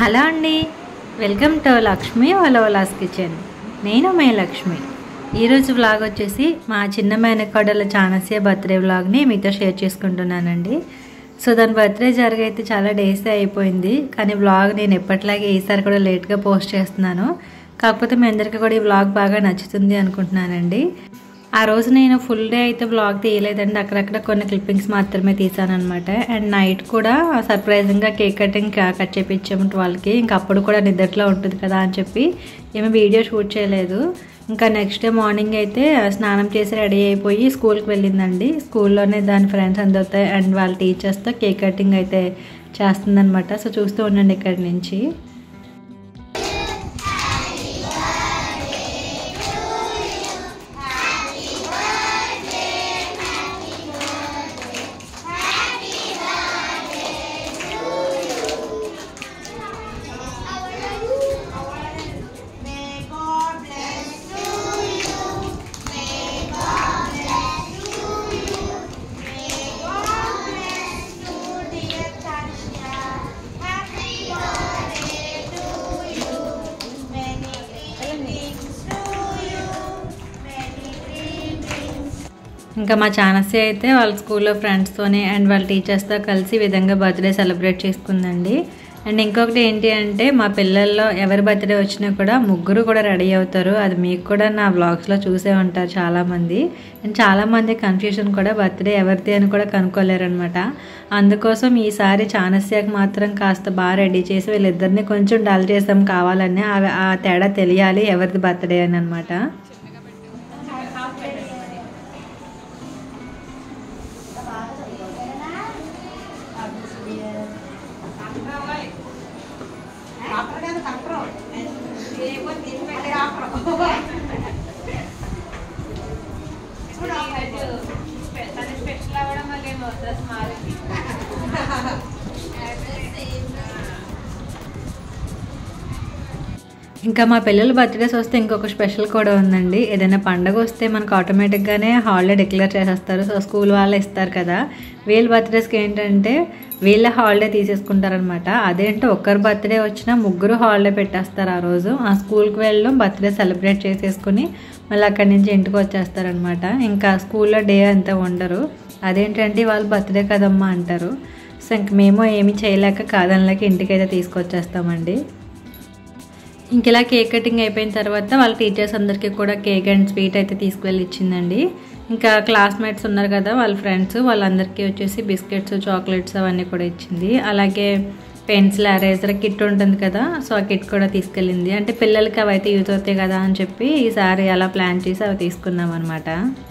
Hello అండి welcome to Lakshmi Valavalas kitchen నేను మే లక్ష్మి ఈరోజు వ్లాగ్ వచ్చేసి మా చిన్న మేనకోడల చానస్య బర్త్డే వ్లాగ్ని మీతో షేర్ చేసుకుంటున్నానండి సో దాని బర్త్డే జరిగైతే చాలా డేస్ అయిపోయింది కానీ వ్లాగ్ నేను ఎప్పటిలాగే ఈసారి కూడా లేట్గా పోస్ట్ చేస్తున్నాను కాకపోతే మీ అందరికీ కూడా ఈ వ్లాగ్ బాగా నచ్చుతుంది అనుకుంటున్నానండి ఆ రోజు నేను ఫుల్ డే అయితే బ్లాగ్ తీయలేదండి అక్కడక్కడ కొన్ని క్లిప్పింగ్స్ మాత్రమే తీసాను అనమాట అండ్ నైట్ కూడా సర్ప్రైజింగ్గా కేక్ కటింగ్ కట్ చేపించాము వాళ్ళకి ఇంకా అప్పుడు కూడా నిద్రలో ఉంటుంది కదా అని చెప్పి ఏమి వీడియో షూట్ చేయలేదు ఇంకా నెక్స్ట్ డే మార్నింగ్ అయితే స్నానం చేసి రెడీ అయిపోయి స్కూల్కి వెళ్ళిందండి స్కూల్లోనే దాని ఫ్రెండ్స్ అందరితో అండ్ వాళ్ళ టీచర్స్తో కేక్ కటింగ్ అయితే చేస్తుందనమాట సో చూస్తూ ఉండండి ఇక్కడి నుంచి May God bless you. May God bless you. May God bless you, dear Tanya. Happy birthday to you. Many greetings to you. Many greetings. ఇంకా మా చానస్య అయితే వాళ్ళ స్కూల్లో ఫ్రెండ్స్తోనే అండ్ వాళ్ళ టీచర్స్తో కలిసి ఈ విధంగా బర్త్డే సెలబ్రేట్ చేసుకుందండి అండ్ ఇంకొకటి ఏంటి అంటే మా పిల్లల్లో ఎవరి బర్త్డే వచ్చినా కూడా ముగ్గురు కూడా రెడీ అవుతారు అది మీకు కూడా నా వ్లాగ్స్లో చూసే ఉంటారు చాలామంది అండ్ చాలామంది కన్ఫ్యూజన్ కూడా బర్త్డే ఎవరిది అని కూడా కనుక్కోలేరనమాట అందుకోసం ఈసారి చానస్యకు మాత్రం కాస్త బాగా రెడీ చేసి వీళ్ళిద్దరిని కొంచెం డల్ చేసాం కావాలని ఆ- ఆ తేడా తెలియాలి ఎవరిది బర్త్డే అని అనమాట ఇంకా మా పిల్లల బర్త్డేస్ వస్తే ఇంకొక స్పెషల్ కూడా ఉందండి ఏదైనా పండగ వస్తే మనకు ఆటోమేటిక్గానే హాలిడే డిక్లేర్ చేసేస్తారు సో స్కూల్ వాళ్ళు ఇస్తారు కదా వీళ్ళ బర్త్డేస్కి ఏంటంటే వీళ్ళ హాలిడే తీసేసుకుంటారనమాట అదేంటో ఒక్కరు బర్త్డే వచ్చినా ముగ్గురు హాలిడే పెట్టేస్తారు ఆ రోజు ఆ స్కూల్కి వెళ్ళడం బర్త్డే సెలబ్రేట్ చేసేసుకుని మళ్ళీ అక్కడి నుంచి ఇంటికి వచ్చేస్తారనమాట ఇంకా స్కూల్లో డే అంతా ఉండరు అదేంటంటే వాళ్ళు బర్త్డే కదమ్మా అంటారు సో ఇంక మేము ఏమీ చేయలేక కాదనలేక ఇంటికైతే తీసుకొచ్చేస్తామండి ఇంక ఇలా కేక్ కటింగ్ అయిపోయిన తర్వాత వాళ్ళ టీచర్స్ అందరికీ కూడా కేక్ అండ్ స్వీట్ అయితే తీసుకువెళ్ళి ఇచ్చిందండి ఇంకా క్లాస్మేట్స్ ఉన్నారు కదా వాళ్ళ ఫ్రెండ్స్ వాళ్ళందరికీ వచ్చేసి బిస్కెట్స్ చాక్లెట్స్ అవన్నీ కూడా ఇచ్చింది అలాగే పెన్సిల్ ఎరేజర్ కిట్ ఉంటుంది కదా సో ఆ కిట్ కూడా తీసుకెళ్ళింది అంటే పిల్లలకి అవి అయితే యూజ్ అవుతాయి కదా అని చెప్పి ఈసారి అలా ప్లాన్ చేసి అవి తీసుకున్నాం అనమాట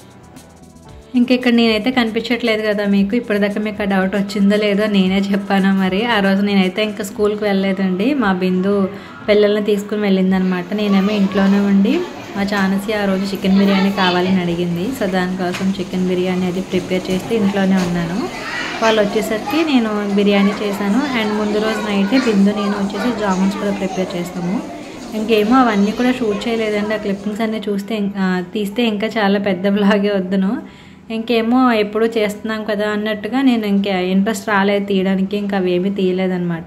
ఇంక ఇక్కడ నేనైతే కనిపించట్లేదు కదా మీకు ఇప్పటిదాకా మీకు ఆ డౌట్ వచ్చిందో లేదో నేనే చెప్పాను మరి ఆ రోజు నేనైతే ఇంకా స్కూల్కి వెళ్ళలేదండి మా బిందు పిల్లల్ని తీసుకుని వెళ్ళిందనమాట నేనేమో ఇంట్లోనే ఉండి మా చానసి ఆ రోజు చికెన్ బిర్యానీ కావాలని అడిగింది సో దానికోసం చికెన్ బిర్యానీ అది ప్రిపేర్ చేస్తే ఇంట్లోనే ఉన్నాను వాళ్ళు వచ్చేసరికి నేను బిర్యానీ చేశాను అండ్ ముందు రోజు నైట్ బిందు నేను వచ్చేసి జామున్స్ కూడా ప్రిపేర్ చేస్తాము ఇంకేమో అవన్నీ కూడా షూట్ చేయలేదండి ఆ క్లిప్పింగ్స్ అన్నీ చూస్తే ఇం- ఆ, తీస్తే ఇంకా చాలా పెద్ద బ్లాగే వద్దును ఇంకేమో ఎప్పుడు చేస్తున్నాం కదా అన్నట్టుగా నేను ఇంకా ఇంట్రెస్ట్ రాలేదు తీయడానికి ఇంకా అవేమీ తీయలేదన్నమాట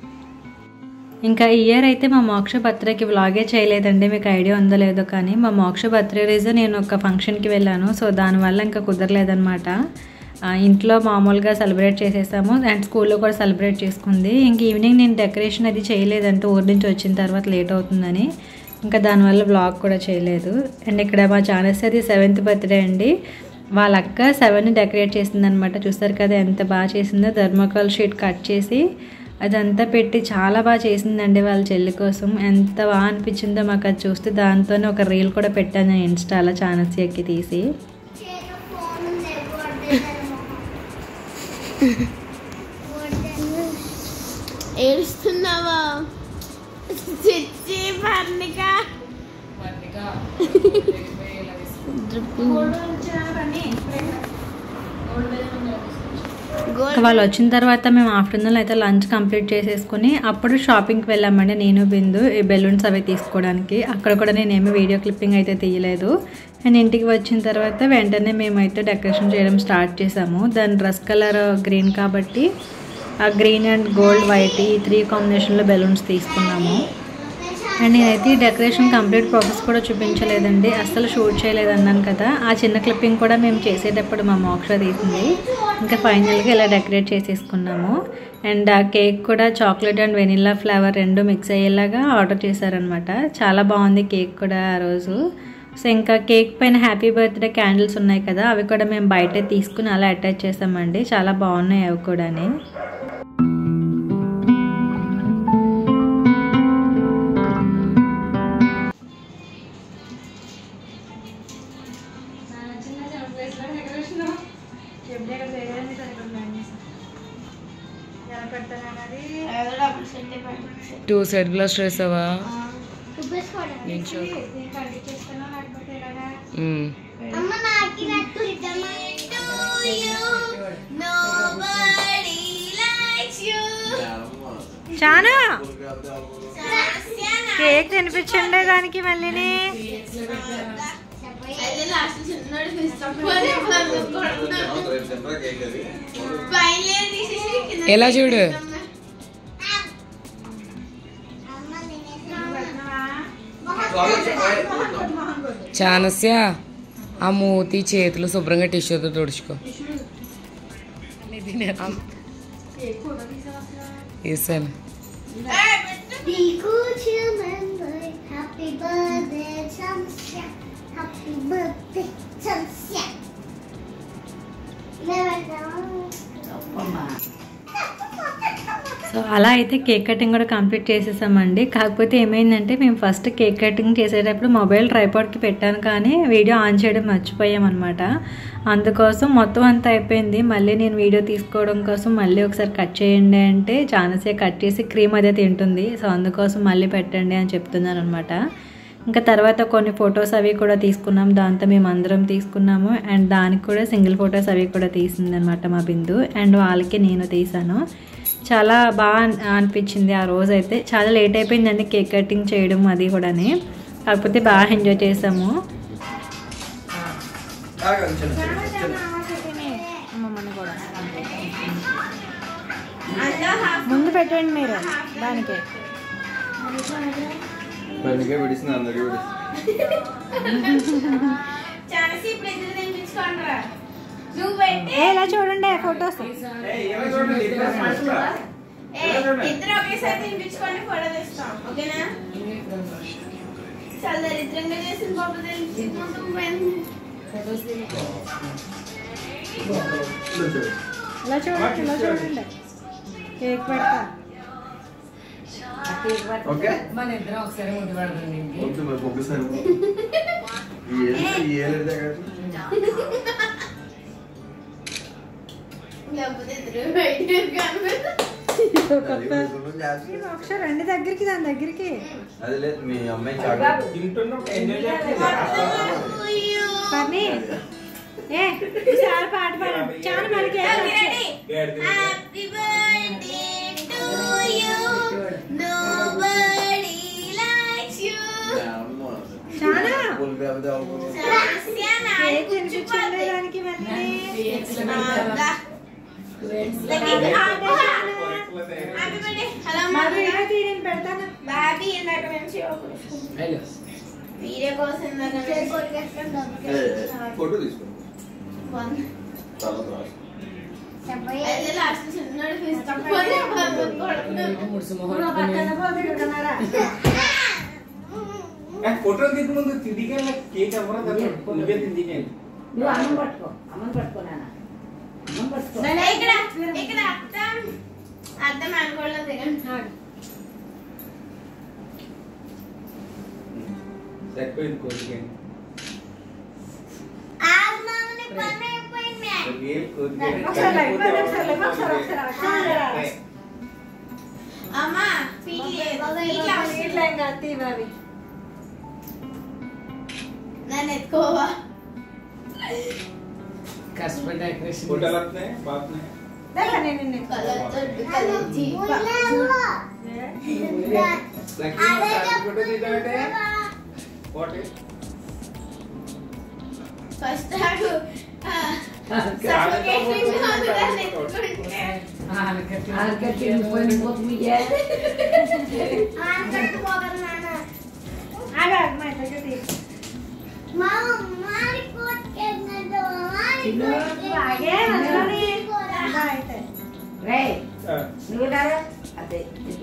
ఇంకా ఈ ఇయర్ అయితే మా మోక్ష బర్త్డేకి వ్లాగే చేయలేదండి మీకు ఐడియా ఉందో లేదో కానీ మా మోక్ష బర్త్డే రోజు నేను ఒక ఫంక్షన్కి వెళ్ళాను సో దానివల్ల ఇంకా కుదరలేదనమాట ఆ, ఇంట్లో మామూలుగా సెలబ్రేట్ చేసేసాము అండ్ స్కూల్లో కూడా సెలబ్రేట్ చేసుకుంది ఇంక ఈవినింగ్ నేను డెకరేషన్ అది చేయలేదంటే ఊరి నుంచి వచ్చిన తర్వాత లేట్ అవుతుందని ఇంకా దానివల్ల బ్లాగ్ కూడా చేయలేదు అండ్ ఇక్కడ మా ఛానల్స్ అది సెవెంత్ బర్త్డే అండి వాళ్ళ అక్క సెవెన్ డెకరేట్ చేసిందనమాట చూస్తారు కదా ఎంత బాగా చేసిందో థర్మోకాల్ షీట్ కట్ చేసి అదంతా పెట్టి చాలా బాగా చేసిందండి వాళ్ళ చెల్లి కోసం ఎంత బాగా అనిపించిందో మాకు అది చూస్తే దాంతోనే ఒక రీల్ కూడా పెట్టాను నేను ఇన్స్టాలో ఛానల్స్ ఎక్కి తీసి ఏడుస్తున్నావా చిచ్చి పర్ణిక ఇంకా వాళ్ళు వచ్చిన తర్వాత మేము ఆఫ్టర్నూన్ అయితే లంచ్ కంప్లీట్ చేసేసుకుని అప్పుడు షాపింగ్కి వెళ్ళామండి నేను బిందు ఈ బెలూన్స్ అవి తీసుకోవడానికి అక్కడ కూడా నేను ఏమీ వీడియో క్లిప్పింగ్ అయితే తీయలేదు అండ్ ఇంటికి వచ్చిన తర్వాత వెంటనే మేమైతే డెకరేషన్ చేయడం స్టార్ట్ చేసాము దాని డ్రెస్ కలర్ గ్రీన్ కాబట్టి ఆ గ్రీన్ అండ్ గోల్డ్ వైట్ ఈ త్రీ కాంబినేషన్లో బెలూన్స్ తీసుకున్నాము అండ్ నేనైతే ఈ డెకరేషన్ కంప్లీట్ ప్రాసెస్ కూడా చూపించలేదండి అస్సలు షూట్ చేయలేదు అన్నాను కదా ఆ చిన్న క్లిప్పింగ్ కూడా మేము చేసేటప్పుడు మా మోక్ష తీసింది ఇంకా ఫైనల్గా ఇలా డెకరేట్ చేసేసుకున్నాము అండ్ ఆ కేక్ కూడా చాక్లెట్ అండ్ వెనిల్లా ఫ్లేవర్ రెండు మిక్స్ అయ్యేలాగా ఆర్డర్ చేశారనమాట చాలా బాగుంది కేక్ కూడా ఆ రోజు సో ఇంకా కేక్ పైన హ్యాపీ బర్త్డే క్యాండిల్స్ ఉన్నాయి కదా అవి కూడా మేము బయటే తీసుకుని అలా అటాచ్ చేసామండి చాలా బాగున్నాయి అవి కూడాని ఏదో డబ్బులు సెట్ అయిపోయింది టూ సైడ్ గ్లాస్ వేసావా నించో మ్మ్. అమ్మ నాకు నట్టు ఇద్దామా Nobody likes you. చానా Sebastian, కేక్ తినిపించండి దానికి మళ్ళీని అయితే లాస్ట్ చిన్నోడు తీసుకొని పైన తీసేసి కింద ఎలా చూడు అమ్మ నేనేసి చానస్య ఆ మూతి చేతులు శుభ్రంగా టిష్యూతో తుడుచుకో వేసాను నీకు remember happy birthday Samsya happy birthday Samsya so అలా అయితే కేక్ కటింగ్ కూడా కంప్లీట్ చేసేసామండి కాకపోతే ఏమైందంటే మేము ఫస్ట్ కేక్ కటింగ్ చేసేటప్పుడు మొబైల్ ట్రైపాడ్కి పెట్టాను కానీ వీడియో ఆన్ చేయడం మర్చిపోయామన్నమాట అందుకోసం మొత్తం అంతా అయిపోయింది మళ్ళీ నేను వీడియో తీసుకోవడం కోసం మళ్ళీ ఒకసారి కట్ చేయండి అంటే చాలాసేపు కట్ చేసి క్రీమ్ అదే తింటుంది సో అందుకోసం మళ్ళీ పెట్టండి అని చెప్తున్నాను అనమాట ఇంకా తర్వాత కొన్ని ఫొటోస్ అవి కూడా తీసుకున్నాం దాంతో మేము అందరం తీసుకున్నాము అండ్ దానికి కూడా సింగిల్ ఫొటోస్ అవి కూడా తీసింది అనమాట మా బిందు అండ్ వాళ్ళకి నేను తీసాను చాలా బాగా అన్- అనిపించింది ఆ రోజు అయితే చాలా లేట్ అయిపోయిందండి కేక్ కటింగ్ చేయడం అది కూడాని కాకపోతే బాగా ఎంజాయ్ చేసాము ముందు పెట్టండి మీరు దానికి పెళ్ళికే పిడిచింది అందరికీ పిడిచింది చాలా సేపు ఎదురు తెప్పించుకోండిరా నువ్వు పెట్టి ఇలా చూడండి ఫొటోస్ ఏ, ఇద్దరు ఒకేసారి తినిపించుకోండి ఫోటో తీస్తాం ఓకేనా చాలా దరిద్రంగా చేసిన పాప తెలిసి మొత్తం పోయింది ఇలా చూడండి ఇలా చూడండి కేక్ పెడతా ఓకే మన ఇద్దరం ఒకసారి ముద్దు పెడతాం ఓకే మరి ఒక్కసారి ఈ ఏళ్ళు ఈ ఏళ్ళు దగ్గర లేకపోతే ఇద్దరు బయట కనిపెడతాం ఒకసారి రండి దగ్గరికి దాని దగ్గరికి అది లేదు మీ అమ్మాయి చాక్లెట్ పని ఏ ఈసారి పాట పాడండి చాలా మరి కేక్ కట్ చేయి. Happy birthday to you. Nobody likes you. చాలా Sebastian, కేక్ తినిపించండి దానికి మళ్ళీ హలో మా వీడియో తీయని పెడతాను బాబీ ఇందాక నుంచి ఒక వీడియో కోసం ఇందాక నుంచి ఫోటో తీసుకోండి వంద. తర్వాత రాసు. అయితే లాస్ట్ చిన్నోడు ఫీజు తక్కువనే వంద కొడుతున్నాడు. ముడుసు మొహం ఫోటో తీసి ముందు తిండికెళ్ళ కేక్ ఎవరో నువ్వే తిండికెళ్ళి నువ్వు అన్నం పట్టుకో అన్నం పట్టుకో నాన్న అన్నం పట్టుకో ఇక్కడ ఇక్కడ అర్థం అర్థం అనుకోలేదు సరిపోయింది కోరికండి అమ్మా పీకి ఇట్లా నన్ను ఎత్తుకోవా కష్టపడి డెకరేషన్ ఫోటోలు వస్తున్నాయి బాగున్నాయి కలర్ తోటి కలర్ జీప లక్ష్మీ ఫోటో తీద్దామంటే ఫోటో ఫస్ట్ నాకు సఫోకేషన్ ఉంది దాన్ని ఎత్తుకుంటే ఆనకట్టి పోయిన పోతుందియే మా మారిపోతుందో రే నువ్వు రారా అదే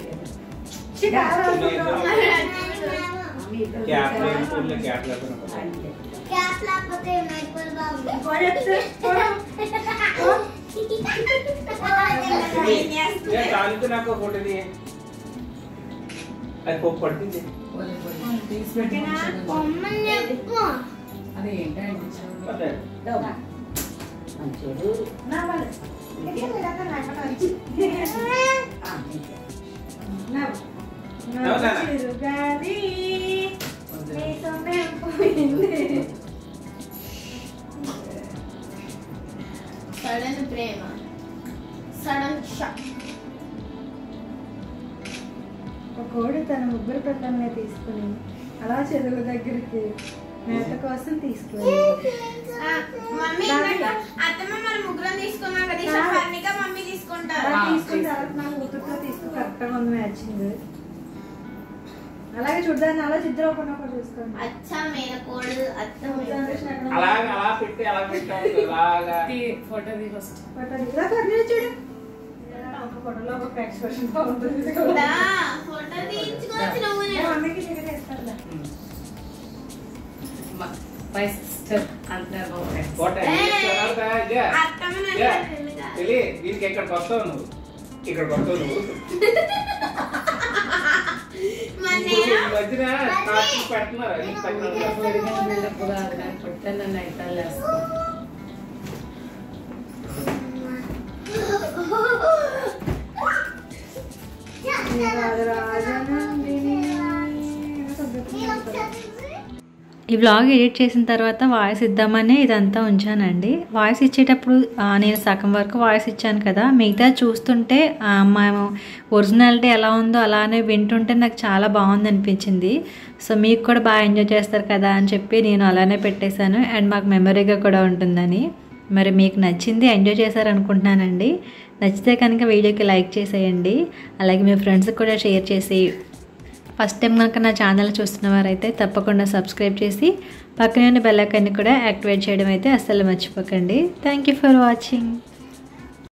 క్యాప్ లేని ఫోన్లో క్యాప్ లేకుండా క్యాప్ లేకపోతే మైకుల్ బాబు ఏ, కాలితో నాకు ఒక ఫోటో తీయ. అది పప్పు పడుతుంది బొమ్మని చెప్పు అది ఏంటండి అదే. మంచోడు అవునా? సడన్ ప్రేమ సడన్ షాక్ ఒక కోడి తన ముగ్గురు పిల్లల్ని తీసుకుని అలా చెరువు దగ్గరికి మేత కోసం తీసుకువెళ్ళింది మమ్మీ ఇందాక అత్తమ్మ మన ముగ్గురం తీసుకున్నాం కదా ఈసారి ఫర్నిక మమ్మీ తీసుకుంటారు అలా తీసుకున్న తర్వాత నా కూతురుతో తీసుకుని కరెక్ట్గా ఉంది మ్యాచింగ్ అలాగే చూడదాన్ని అలా ఇద్దరు ఒకటి ఒకటి చూసుకోండి అచ్చా మేనకోడు అత్త మేనకోడు. అలాగ అలా పెట్టి అలా పెట్టాము అలాగా ఫోటో తీ ఫస్ట్ పట్టాలి. ఇలా కర్రీ చూడు ఒక ఫోటోలో ఒక ఎక్స్ప్రెషన్ బాగుంటుంది దా, ఫోటో తీయించుకోవచ్చు నువ్వు నేను. మమ్మీకి దగ్గర వేస్తారులే మై సిస్టర్ అంటున్నారు బాబు ఫోటో ఏయ్! అత్తమ్మ నన్ను తెలుగుగా. తెలియ దీనికి ఇక్కడికి వస్తావు నువ్వు ఇక్కడికి వస్తావు నువ్వు మరి ఇప్పుడు నేను ఈ మధ్యన స్టార్టింగ్ పెడుతున్నారు ఇన్స్టాగ్రామ్ లో. పుట్టాను నన్ను అయితే లేస్తాను ఈ వ్లాగ్ ఎడిట్ చేసిన తర్వాత వాయిస్ ఇద్దామని ఇదంతా ఉంచానండి వాయిస్ ఇచ్చేటప్పుడు ఆ, నేను సగం వరకు వాయిస్ ఇచ్చాను కదా మిగతా చూస్తుంటే ఆ, మేము ఒరిజినాలిటీ ఎలా ఉందో అలానే వింటుంటే నాకు చాలా బాగుంది అనిపించింది సో మీకు కూడా బాగా ఎంజాయ్ చేస్తారు కదా అని చెప్పి నేను అలానే పెట్టేశాను అండ్ మాకు మెమరీగా కూడా ఉంటుందని మరి మీకు నచ్చింది ఎంజాయ్ చేశారు అనుకుంటున్నానండి నచ్చితే కనుక వీడియోకి లైక్ చేసేయండి అలాగే మీ ఫ్రెండ్స్కి కూడా షేర్ చేసి ఫస్ట్ టైం కనుక నా ఛానల్ చూస్తున్నవారైతే తప్పకుండా సబ్స్క్రైబ్ చేసి పక్కనే ఉన్న బెల్ ఐకాన్ని కూడా యాక్టివేట్ చేయడం అయితే అస్సలు మర్చిపోకండి థ్యాంక్ యూ ఫర్ వాచింగ్